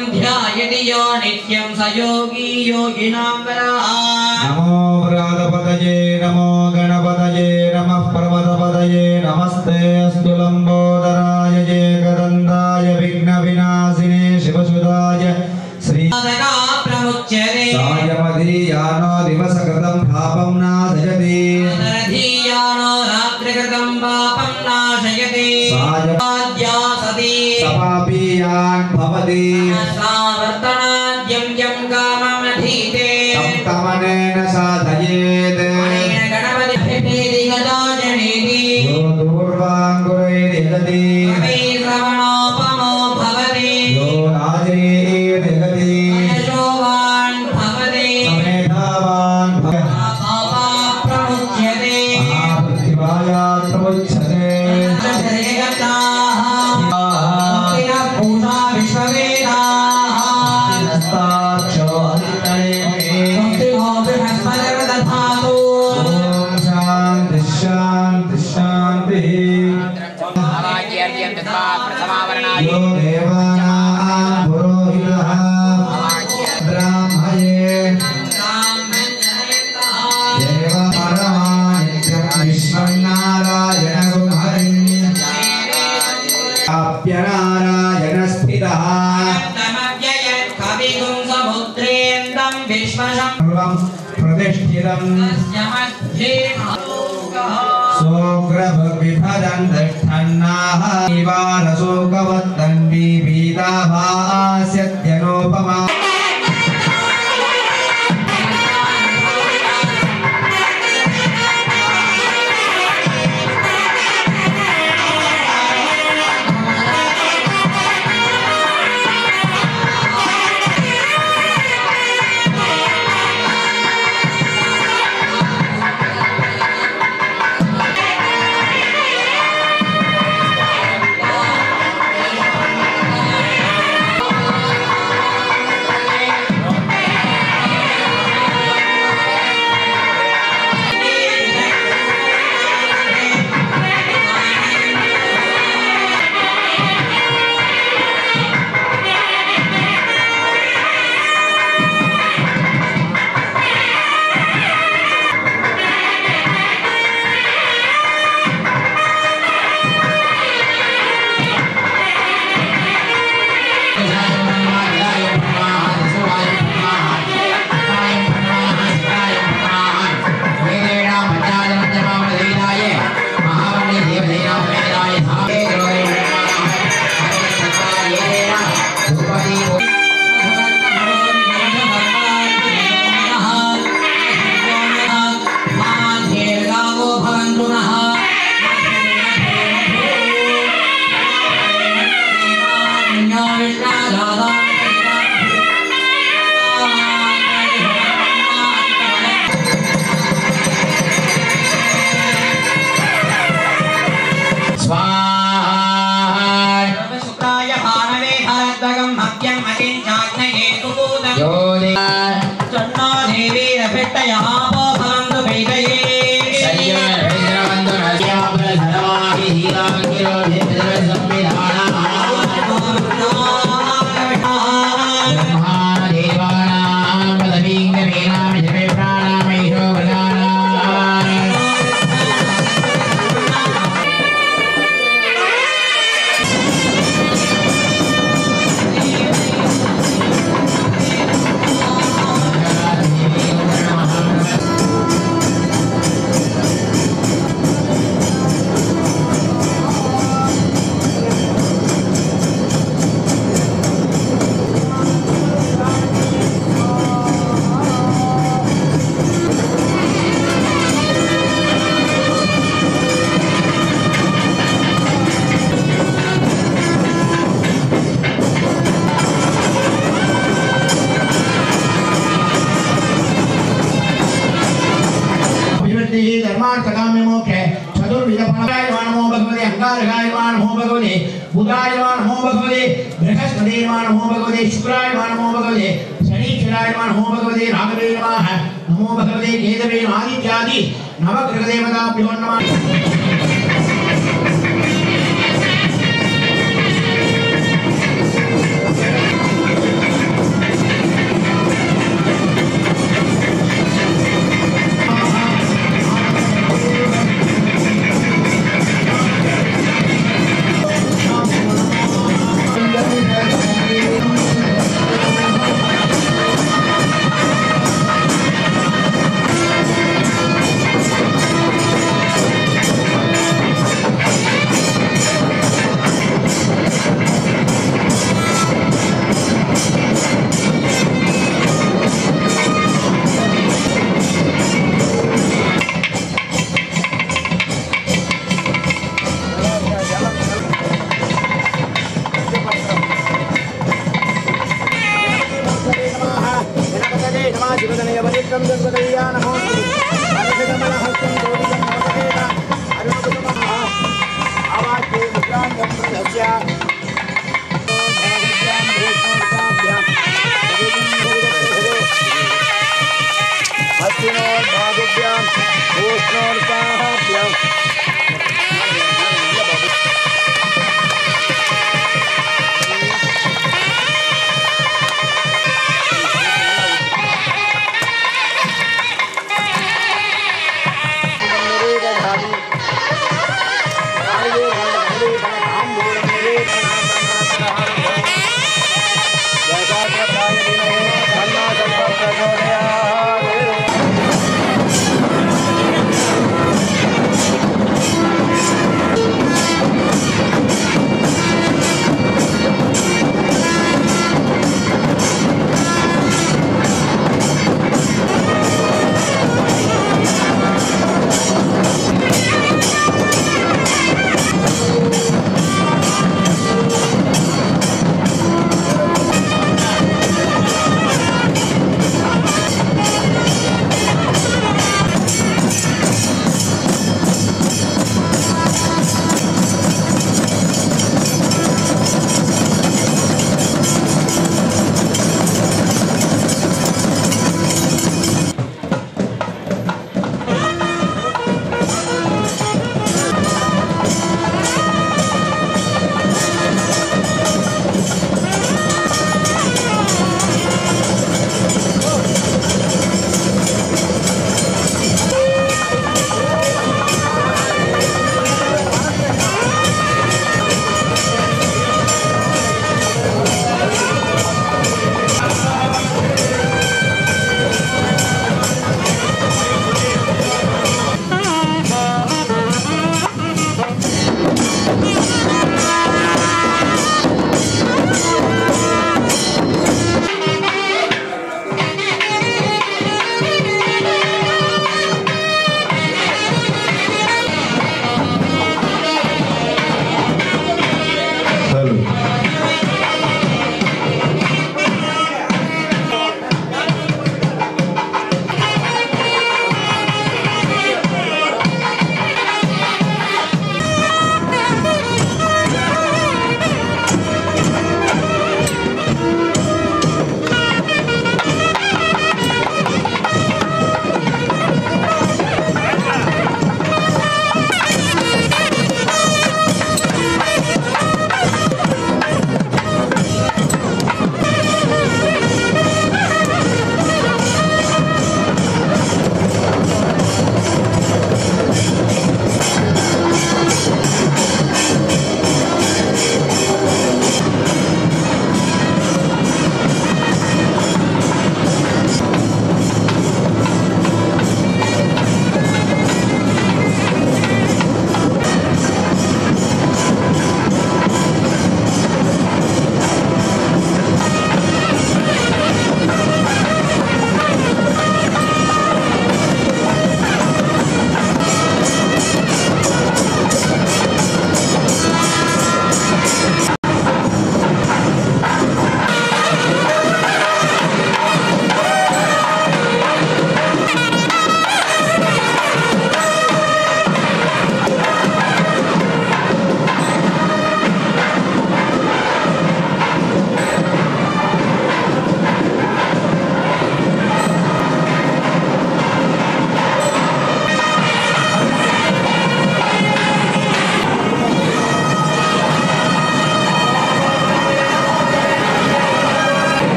ध्यायति यो नित्यं स योगी योगिनां वरः नमो व्रातपतये नमो गणपतये नमः पर्वतपतये नमस्ते अस्तु लम्बोदराय एकदन्ताय विघ्नविनाशिने शिवसुदाय श्री साधका प्रमुच्यते सायमदीयानो दिवसकृतं पापं नाशयति धीयानो रात्रिकृतं पापं नाशयति साय- आद्या सती सपापीयान् भवति सावर्तनाद्यं यं काममधीते सप्तमनेन साधयेत् अनेन गणपतिभिर्नेति गजाजनेति यो दूर्वाङ्कुरैर्यजति वै श्रवणोपमो भवति यो राजैर्यजति यशोवान् भवति समेधावान् भवति पापा प्रमुच्यते महापृथिवायात् प्रमुच्यते जगताः मुक्तिनः पूषा विश्ववेदाः हस्ताक्षो हरितये मुक्तिनो बृहस्पतिर्दधातु ॐ शान्तिः शान्तिः शान्तिः अवाक्यर्घ्यं दत्त्वा प्रथमावरणाय यो देवानां पुरोहितः ब्राह्मये देव परमानित्यं विश्वनारायणगुं हरिम् आप्यनारायणस्थितः कविगुंसमुद्रेन्दं विश्वशं सर्वं प्रतिष्ठितम् सोग्रभविभदन् दष्टन्नाः निवारशोकवत्तन्वी भीताभास्यत्यनोपमा स्वाहा शुक्राय भानवे हरद्वगं मह्यम् अकिञ्चाग्नये कुपूदम् यो चन्नो देवी रभिट्टयः पो भवन्तु वेदये अभिवृद्धिः धर्मार्थकाम्य मोक्षे चतुर्विध फलाय नमो भगवते अङ्गारकाय नमो भगवते बुधाय नमो भगवते बृहस्पते नमो भगवते शुक्राय नमो भगवते शनीश्वराय नमो भगवते राघवे नमः नमो भगवते केतवे आदित्यादि नवग्रहदेवताभ्यो नमः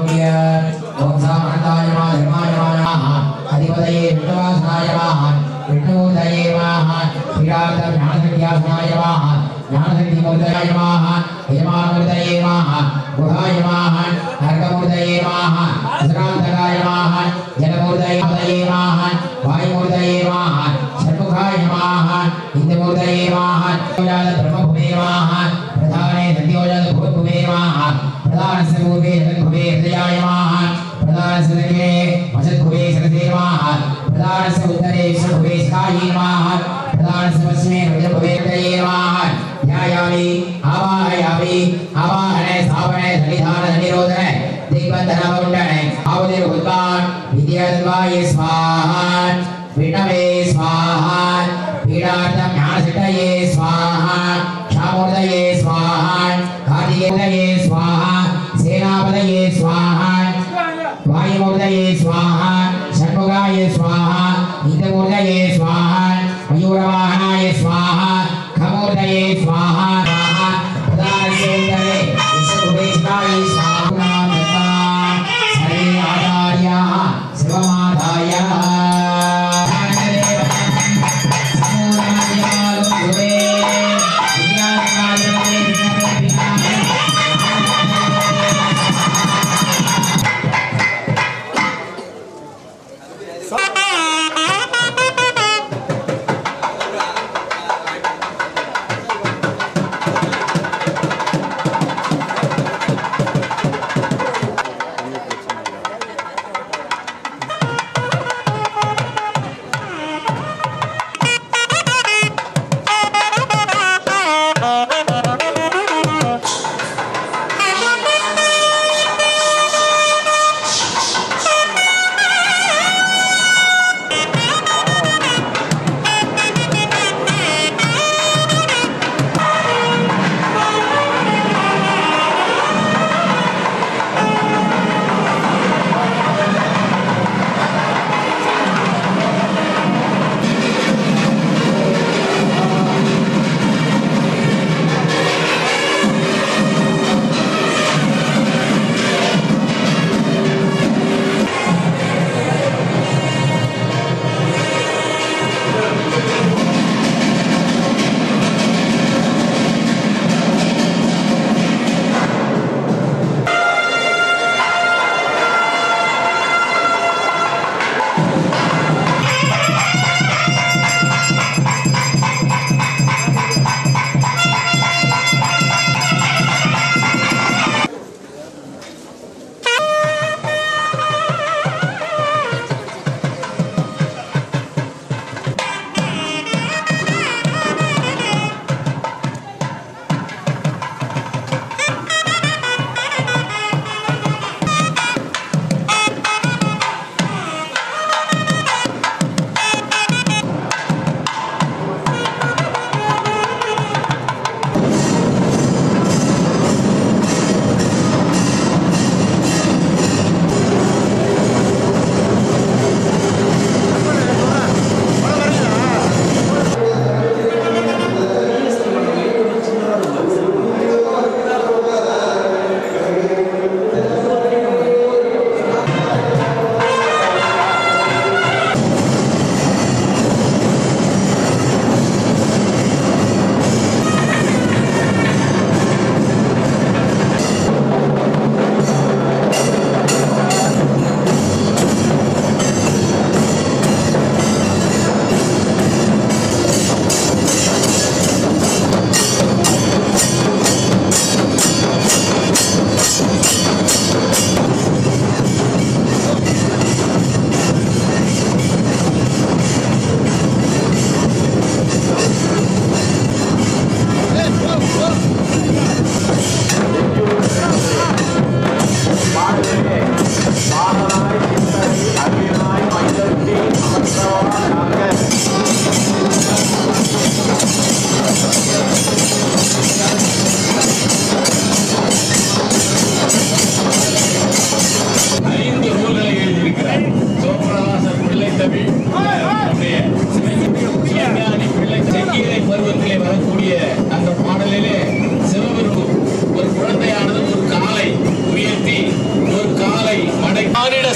சூரிய ஓம் சாமந்தாய மா தர்மாய மா அதிபதயே விஷ்ணுவாசனாய மா விஷ்ணுதயே மா ஸ்ரீராம ஞானசக்தியாசனாய மா ஞானசக்தி மூர்த்தயாய மா யஜமானமூர்த்தயே மா குஹாய மா நரகமூர்த்தயே மா சிராந்தகாய மா ஜலமூர்த்தயே மா வாயுமூர்த்தயே மா षण्मुखाय नमः इन्दमूर्तये नमः योजात ब्रह्मभुवे नमः प्रधाने सत्योजात भूतभुवे नमः प्रधानस्य भूवे जगद्भुवे हृदयाय नमः प्रधानस्य दक्षिणे वसद्भुवे सरसे नमः प्रधानस्य उत्तरे विष्णुभुवे शिखायै नमः प्रधानस्य पश्चिमे रुद्रभुवे हृदये नमः ध्यायामि आवाहयामि आवाहने स्थापने सन्निधान सन्निरोधने दिग्बन्धनवकुण्डने आवदेव भूत्वान् विद्याधन्वाये स्वाहा विष्णवे स्वाहा पीडार्थं ज्ञानसिद्धये स्वाहा क्षामूर्तये स्वाहा कार्तिकेयये स्वाहा सेनापतये स्वाहा वायुमूर्तये स्वाहा षण्मुखाय स्वाहा इन्दमूर्तये स्वाहा मयूरवाहनाय स्वाहा खमूर्तये स्वाहा स्वाहा प्रधानस्य उत्तरे विश्वभुवेष्ठाय स्वाहा सर्वे आचार्याः शिवमाधाय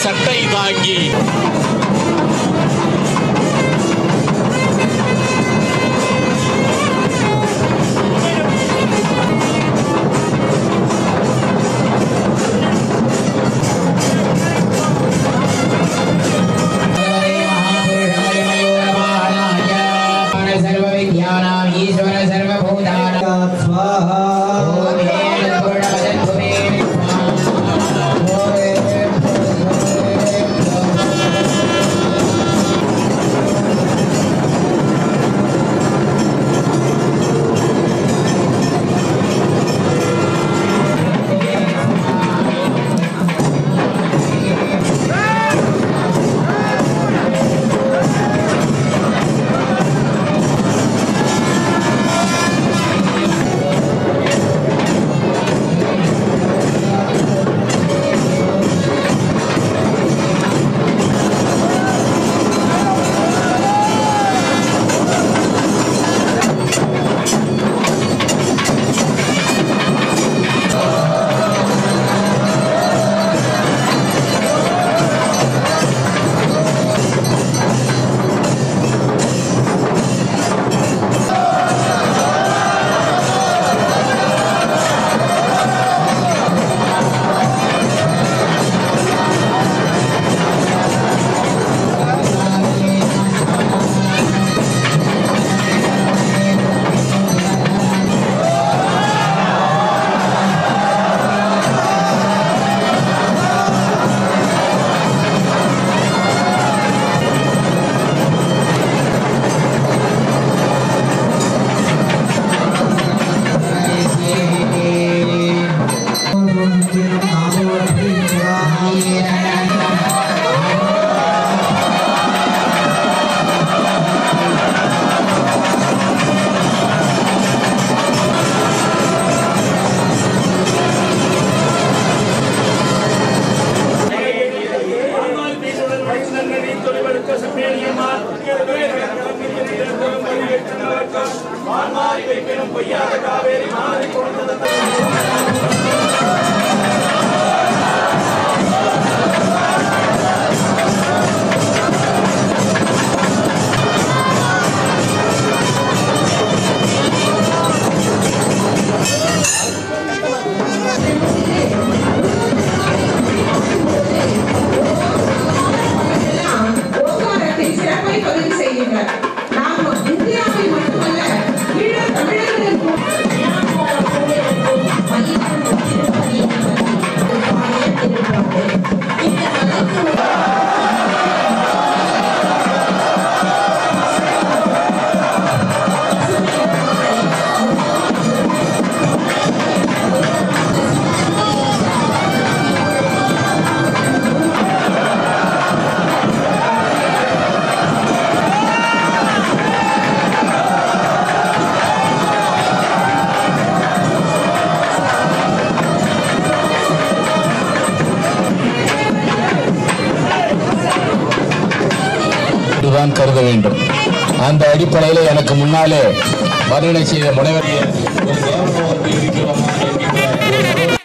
சட்டை தாங்கி सर्वविद्यानाम् ईश्वर सर्वभूतानां स्वाहा ॐ हेन पूर्णमदद्भुमे ஓங்காரத்தின் சிறப்பை பதிவு செய்கின்றனர் நாம் இந்தியாவில் மட்டுமல்ல ஈழ தமிழர்களின் இதுதான் கருத வேண்டும் அந்த அடிப்படையில் எனக்கு முன்னாலே வர்ணனை செய்த முனைவர் ஒரு கௌரவம் இருக்கிறோமா என்கின்ற ஒரு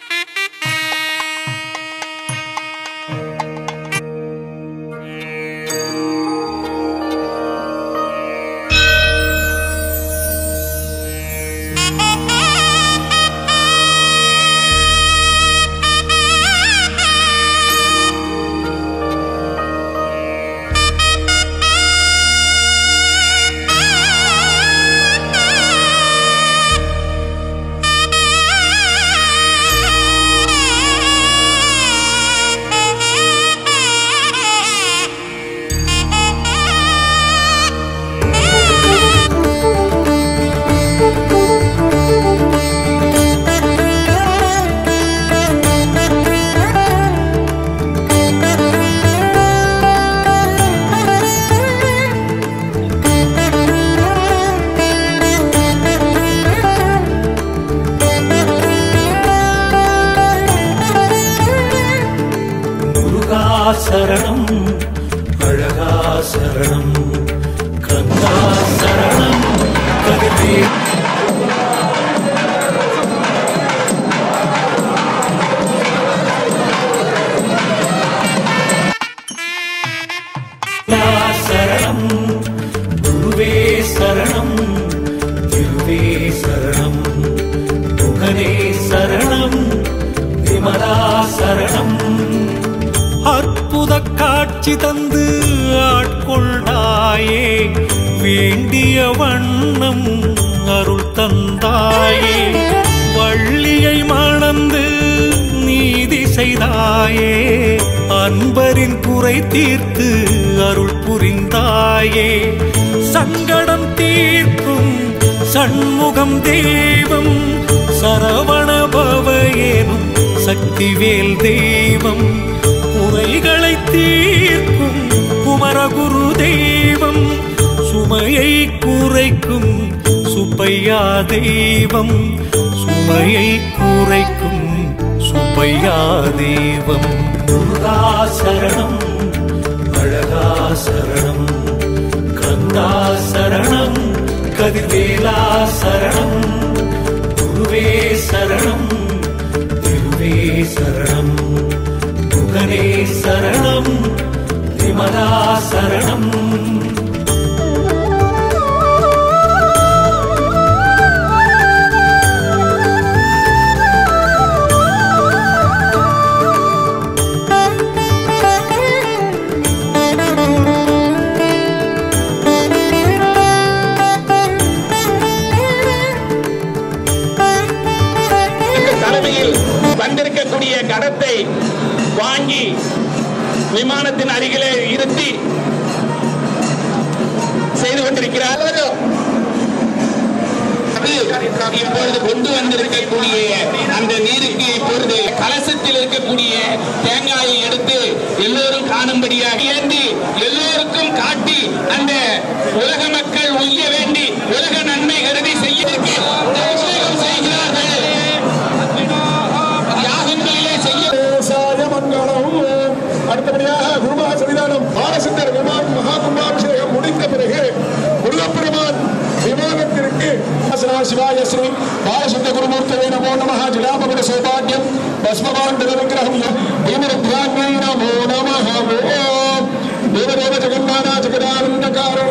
முருகா சரணம் அழகா சரணம் கந்தா சரணம் கதிரே அற்புத காட்சி தந்து ஆட்கொண்டாயே வேண்டிய வண்ணம் அருள் தந்தாயே வள்ளியை மணந்து நீதி செய்தாயே அன்பரின் குறை தீர்த்து அருள் புரிந்தாயே சங்கடம் தீர்க்கும் சண்முகம் தெய்வம் சரவண பவயேனும் சக்திவேல் தெய்வம் குறைகளை தீர்க்கும் குமரகுரு தெய்வம் சுமையை குறைக்கும் சுப்பையா தெய்வம் சுமையை குறைக்கும் சுப்பையா தெய்வம் முருகா சரணம் அழகா சரணம் கந்தா சரணம் கதிர்வேலா சரணம் குருவே சரணம் திருவே சரணம் முகனே சரணம் விமலா சரணம் இந்த தலைமையில் வந்திருக்கக்கூடிய கடத்தை வாங்கி விமானத்தின் அருகிலே இருத்தி செய்து கொண்டிருக்கிறார் இப்பொழுது கொண்டு வந்திருக்கக்கூடிய அந்த நீருக்கு இப்பொழுது கலசத்தில் இருக்கக்கூடிய தேங்காயை எடுத்து எல்லோரும் காணும்படியாக ஏந்தி எல்லோருக்கும் காட்டி அந்த உலக மக்கள் உய்ய வேண்டி உலக நன்மை கருதி செய்யறதுக்கு அபிஷேகம் செய்கிறார்கள் யாகங்களிலே செய்ய மங்களம் அடுத்தபடியாக குருமகா சன்னிதானம் பாலசித்தர் விமான மகா கும்பாபிஷேகம் முடிந்த பிறகு முருகப்பெருமான் விமானத்திற்கு ஆசனா சிவாய ஸ்ரீ பாலசித்த குருமூர்த்தவே நமோ நம ஜிலாபகுட சௌபாகியம் பஸ்மபாண்டவ விக்கிரகம் பீமருத்ராங்கை நமோ நம ஓம் தேவதேவ ஜெகன்னாத ஜெகதானந்த காரண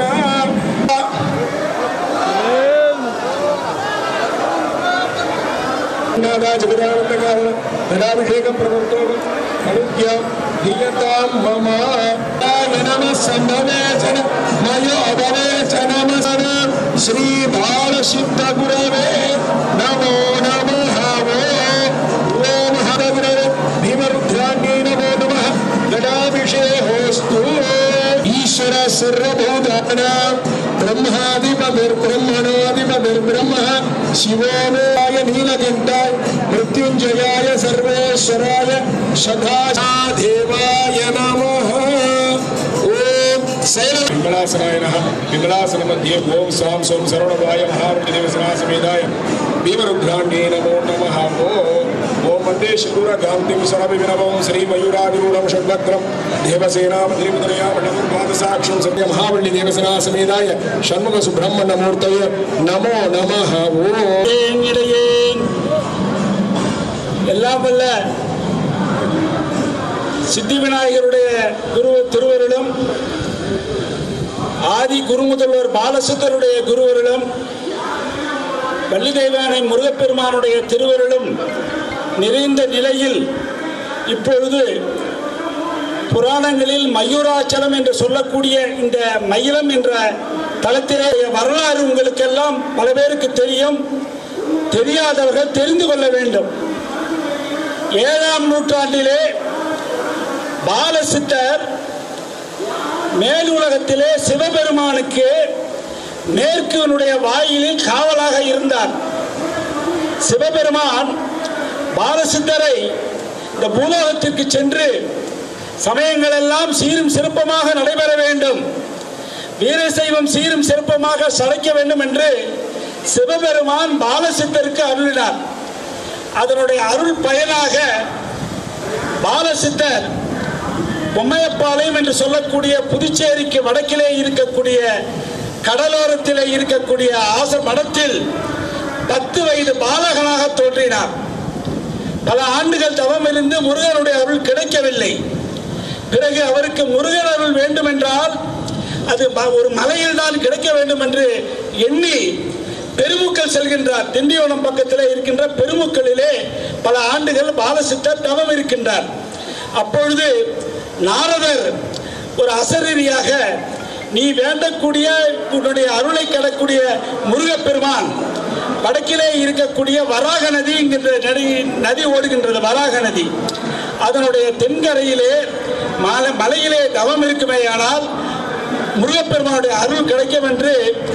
ஜெகதானந்தகாரண தடாபிஷேகம் பிரவர்த்தோகம் अनुज्ञां दीयतां मम नमः सन्नवेचन मयोपवेचनमसन श्रीबालसिद्धगुरवे नमो नमः ॐ हरगुरवे भीमरुद्राण्यै नमो नमः गणाभिषेकोऽस्तु ईश्वर सर्वभूतानां ब्रह्माधिपतिर्ब्रह्मणोऽधिपतिर्ब्रह्मः शिवोमेय नीलकण्ठाय मृत्युञ्जयाय सर्वेश्वराय सदादेवाय नमः ॐ सैल पिङ्गलासनाय नमः पिङ्गलासनमध्ये ॐ सां सों सर्वणवाय महारुद्रदेवसनासमेदाय भीमरुद्राण्ये नमो नमः ॐ ॐ वन्दे शूरकान्तिं सरविनवं श्रीमयूरादिरूढं षड्वक्त्रं देवसेनामधिपतनयामणमुर्पादसाक्षं सत्य महावल्ली देवसनासमेदाय षण्मुखसुब्रह्मण्यमूर्तये नमो नमः ॐ எல்லாம் வல்ல சித்தி விநாயகருடைய குரு திருவருளும் ஆதி குருமுதல்வர் பாலசுத்தருடைய குருவருளும் வள்ளி தெய்வானை முருகப்பெருமானுடைய திருவருளும் நிறைந்த நிலையில் இப்பொழுது புராணங்களில் மயூராச்சலம் என்று சொல்லக்கூடிய இந்த மயிலம் என்ற தளத்திலே வரலாறு உங்களுக்கெல்லாம் பல பேருக்கு தெரியும் தெரியாதவர்கள் தெரிந்து கொள்ள வேண்டும் ஏழாம் நூற்றாண்டிலே பாலசித்தர் மேலுலகத்திலே சிவபெருமானுக்கு மேற்குவனுடைய வாயிலில் காவலாக இருந்தார் சிவபெருமான் பாலசித்தரை இந்த பூலோகத்திற்கு சென்று சமயங்கள் எல்லாம் சீரும் சிறப்பமாக நடைபெற வேண்டும் வீரசைவம் சீரும் சிறப்பமாக சளைக்க வேண்டும் என்று சிவபெருமான் பாலசித்தருக்கு அருளினார் அதனுடைய அருள் பயனாக பாலசித்தர் பொம்மையப்பாளையம் என்று சொல்லக்கூடிய புதுச்சேரிக்கு வடக்கிலே இருக்கக்கூடிய கடலோரத்திலே இருக்கக்கூடிய ஆச மடத்தில் பத்து வயது பாலகனாக தோன்றினார் பல ஆண்டுகள் தவம் இருந்து முருகனுடைய அருள் கிடைக்கவில்லை பிறகு அவருக்கு முருகன் அருள் வேண்டும் என்றால் அது ம- ஒரு மலையில் தான் கிடைக்க வேண்டும் என்று எண்ணி பெருமுக்கல் செல்கின்றார் திண்டிவனம் பக்கத்தில் இருக்கின்ற பெருமுக்களிலே பல ஆண்டுகள் பாலசித்தர் தவம் இருக்கின்றார் அப்பொழுது நாரதர் ஒரு அசரீரியாக நீ வேண்டக்கூடிய உன்னுடைய அருளை கடக்கூடிய முருகப்பெருமான் வடக்கிலே இருக்கக்கூடிய வராக நதி என்கின்ற நதி நதி ஓடுகின்றது வராக நதி அதனுடைய தென்கரையிலே மலை மலையிலே தவம் இருக்குமேயானால் முருகப்பெருமானுடைய அருள் கிடைக்கும் என்று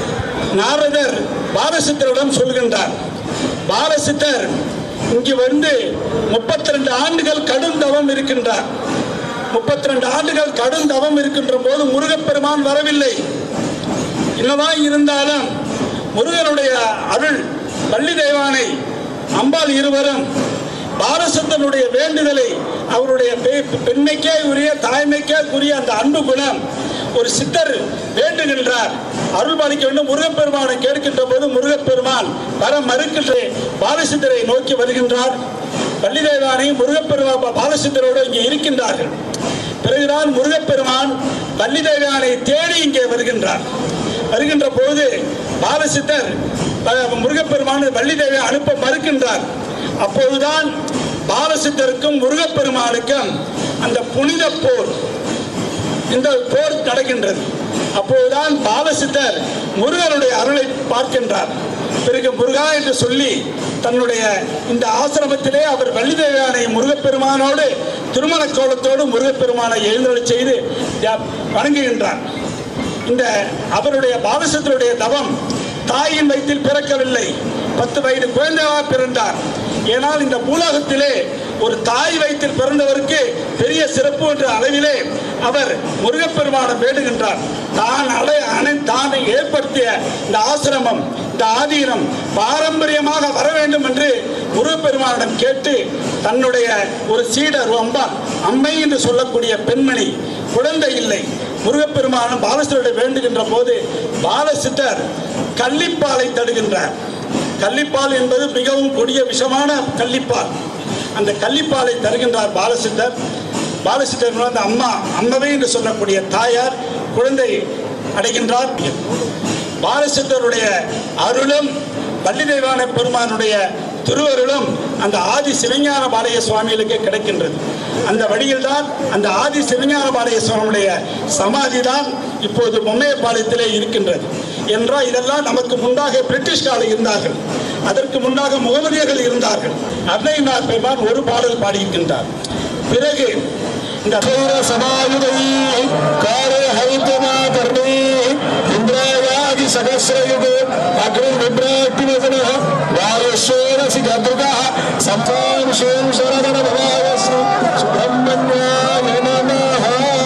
நாரதர் பாலசித்தரிடம் சொல்கின்றார் பாலசித்தர் இங்கு வந்து முப்பத்தி ரெண்டு ஆண்டுகள் கடும் தவம் இருக்கின்றார் முப்பத்தி ரெண்டு ஆண்டுகள் கடும் தவம் இருக்கின்ற போது முருகப்பெருமான் வரவில்லை என்னதான் இருந்தாலும் முருகனுடைய அருள் பள்ளி தெய்வானை அம்பாள் இருவரும் பாரசத்தனுடைய வேண்டுதலை அவருடைய பெ- பெண்மைக்கே உரிய தாய்மைக்கே உரிய அந்த அன்பு குணம் ஒரு சித்தர் வேண்டுகின்றார் அருள் பாலிக்க வேண்டும் முருகப்பெருமானை கேட்கின்ற போது முருகப்பெருமான் வர மறுக்கின்ற பாலசித்தரை நோக்கி வருகின்றார் பள்ளி தெய்வானை முருகப்பெருமா பாலசித்தரோடு இங்கே இருக்கின்றார்கள் பிறகுதான் முருகப்பெருமான் பள்ளி தெய்வானை தேடி இங்கே வருகின்றார் வருகின்ற போது பாலசித்தர் ப- முருகப்பெருமான் வள்ளி தேவியை அனுப்ப மறுக்கின்றார் அப்போதுதான் பாலசித்தருக்கும் முருகப்பெருமானுக்கும் அந்த புனித போர் இந்த போர் நடக்கின்றது அப்போதுதான் பாலசித்தர் முருகனுடைய அருளை பார்க்கின்றார் பிறகு முருகா என்று சொல்லி தன்னுடைய இந்த ஆசிரமத்திலே அவர் வள்ளி தேவியானை முருகப்பெருமானோடு திருமண கோலத்தோடு முருகப்பெருமானை எழுந்தருளச் செய்து யா- வணங்குகின்றார் இந்த அவருடைய பாலசத்தினுடைய தவம் தாயின் வயிற்றில் பிறக்கவில்லை பத்து வயது குழந்தையாக பிறந்தார் ஏனால் இந்த பூலோகத்திலே ஒரு தாய் வயிற்றில் பிறந்தவருக்கு பெரிய சிறப்பு என்ற அளவிலே அவர் முருகப்பெருமானம் வேண்டுகின்றார் தான் அடை அணை தான் ஏற்படுத்திய இந்த ஆசிரமம் இந்த ஆதீனம் பாரம்பரியமாக வர வேண்டும் என்று முருகப்பெருமானிடம் கேட்டு தன்னுடைய ஒரு சீடர் அம்பாள் அம்மை என்று சொல்லக்கூடிய பெண்மணி குழந்தை இல்லை முருகப்பெருமானும் பாலசித்தருடைய வேண்டுகின்ற போது பாலசித்தர் கள்ளிப்பாலை தடுகின்றார் கள்ளிப்பால் என்பது மிகவும் கொடிய விஷமான கள்ளிப்பால் அந்த கள்ளிப்பாலை தருகின்றார் பாலசித்தர் பாலசித்தர் வந்து அம்மா அம்மவே என்று சொல்லக்கூடிய தாயார் குழந்தை அடைகின்றார் பாலசித்தருடைய அருளும் பள்ளி தெய்வான பெருமானுடைய திருவருளும் அந்த ஆதி சிவஞான பாளைய சுவாமிகளுக்கு கிடைக்கின்றது அந்த வழியில் தான் அந்த ஆதி சிவஞான பாளைய சுவாமியுடைய சமாதி தான் இப்போது பொம்மையப்பாளையத்திலே இருக்கின்றது என்றால் இதெல்லாம் நமக்கு முன்னாக பிரிட்டிஷ் காலம் இருந்தார்கள் அதற்கு முன்னாக முகமதியர்கள் இருந்தார்கள் அன்னையினார் பெருமான் ஒரு பாடல் பாடியிருக்கின்றார் பிறகு இந்த சமாயுதை காரே ஹரித்தமா கர்ணே இந்திராயாதி சகசிரயுகே அக்னி விப்ராட்டிவதன வாயுஸ்வேன சிகதுகா சம்சாம்சேம் சரவண பவாயஸ்மி சுப்பிரமணியாய நமः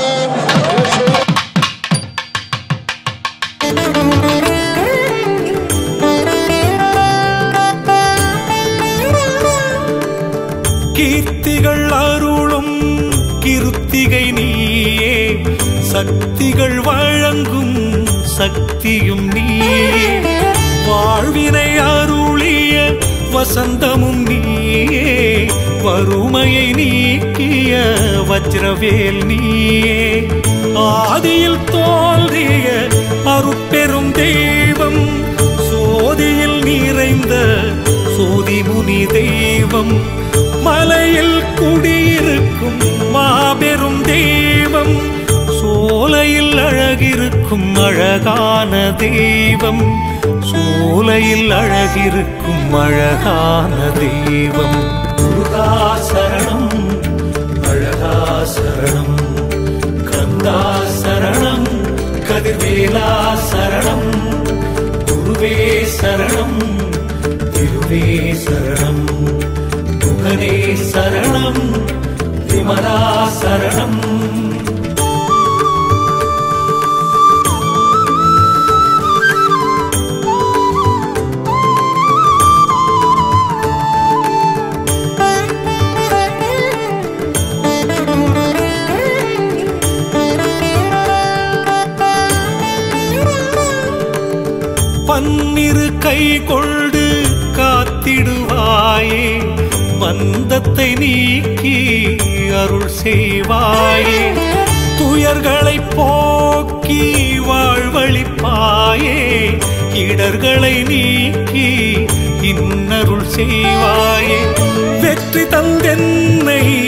கீர்த்திகள் அருளும் கிருத்திகை நீயே சக்திகள் வழங்கும் சக்தியும் நீயே வாழ்வினை அருளிய வசந்தமும் நீயே வறுமையை நீக்கிய வஜ்ரவேல் நீயே ஆதியில் தோன்றிய அருட்பெரும் தெய்வம் சோதியில் நிறைந்த சோதிமுனி தெய்வம் மலையில் குடியிருக்கும் மாபெரும் தெய்வம் சோலையில் அழகிருக்கும் அழகான தெய்வம் சோலையில் அழகிருக்கும் அழகான தெய்வம் முருகா சரணம் அழகா சரணம் கந்தா சரணம் கதிர்வேலா சரணம் குருவே சரணம் திருவே சரணம் முகனே சரணம் விமலா சரணம் பன்னிரு கை கொண்டு காத்திடுவாயே பந்தத்தை நீக்கி அருள் செய்வாயே துயர்களை போக்கி வாழ்வழிப்பாயே இடர்களை நீக்கி இன்னருள் செய்வாயே வெற்றி தந்தென்னை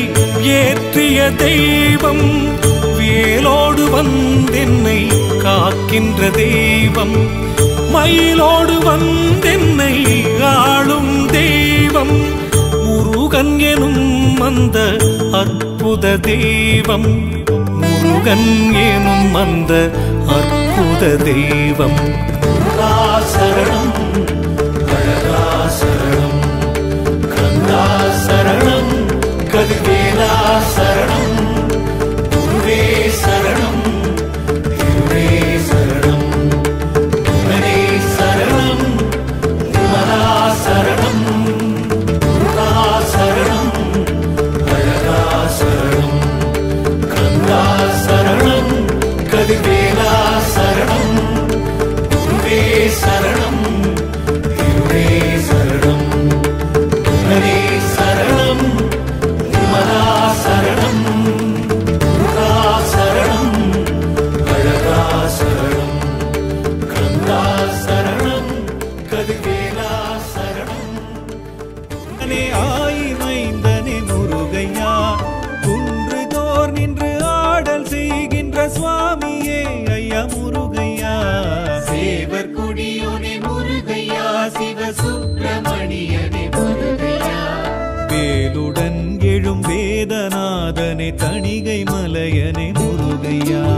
ஏற்றிய தெய்வம் வேலோடு வந்தென்னை காக்கின்ற தெய்வம் மயிலோடு வந்தென்னை ஆளும் தெய்வம் முருகன் எனும் அந்த அற்புத தெய்வம் முருகன் எனும் அந்த அற்புத தெய்வம் முருகா சரணம் அழகா சரணம் கந்தா சரணம் கதிர்வேலா சரணம் குருவே சரணம் திருவே சரணம் குமரே சரணம் குமரா சரணம் முருகா சரணம் அழகா சரணம் கந்தா சரணம் கதிர்வேலா சரணம் குருவே சரணம் திருவே சரணம் குமரே சரணம் குமரா சரணம் முருகா சரணம் அழகா சரணம் கந்தா சரணம் கதிர்வேலா சரணம் அனே ஆயிமைந்தனே முருகையா குன்று தோர் நின்று ஆடல் செய்கின்ற சுவாமியே ஐயா முருகையா சேவர் குடியோனே முருகையா சிவ சுப்பிரமணியனே முருகையா வேலுடன் எழும் வேதநாதனே தணிகை மலையனே முருகையா